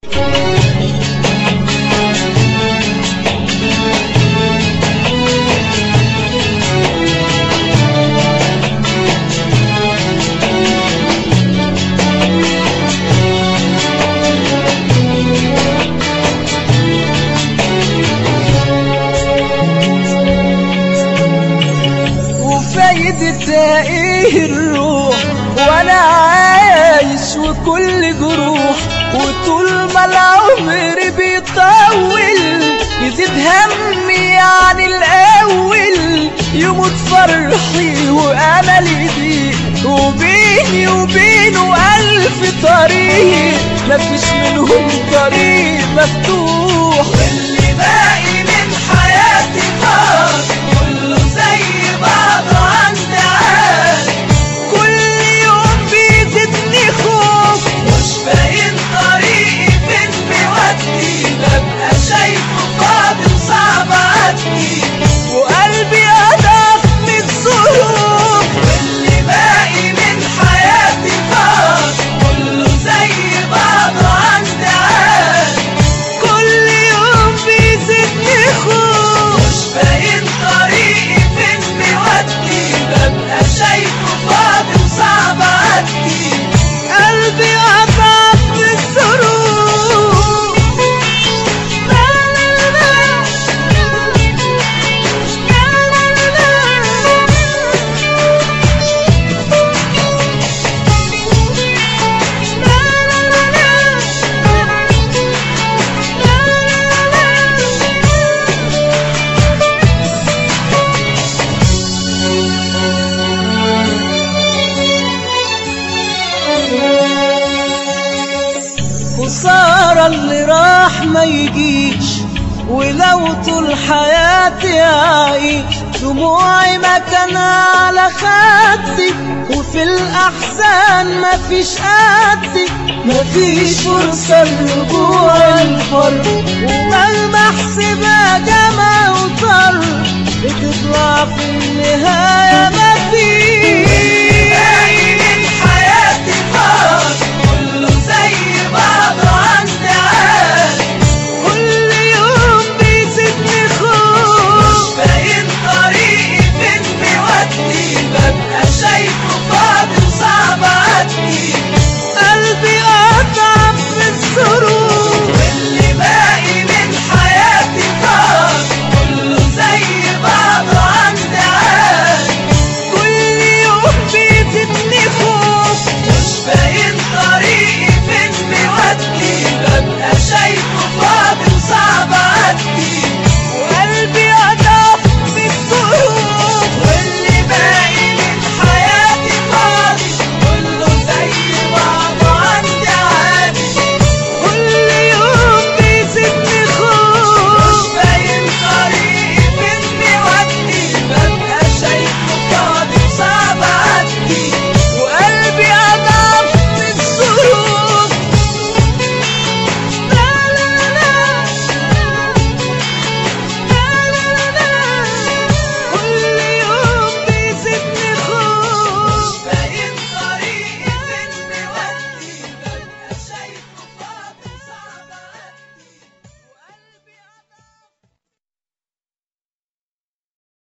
وفايدة ايه الروح وانا عايش وكل جروح وطول ما العمر بيطول يزيد همي عن الاول يموت فرحي واملي ضيق وبيني وبينه الف طريق مفيش منهم طريق مفتوح واللي باقي من حياتي خلاص كله زي بعضه عند عالي كل يوم بيزيدني خوف مش باين طريقي فين بيودي ببقى شايفه فاضي وصعب اعدي وقلبي اضعف من الظروف واللي باقي من حياتي خلاص كله زي بعضه عند عالي كل يوم بيزيدني خوف مش باين طريقي فين بيودي ببقى شايفه فاضي وصعب اعدي قلبي اضعف من الظروف لا لا لا خسارة اللي راح ما يجيش ولو طول حياتي أعيش دموعي مكانها على خدي وفي الأحزان مفيش قدي مفيش فرصة لرجوع الحر ومهما أحسبها جمع وطر بتطلع في النهاية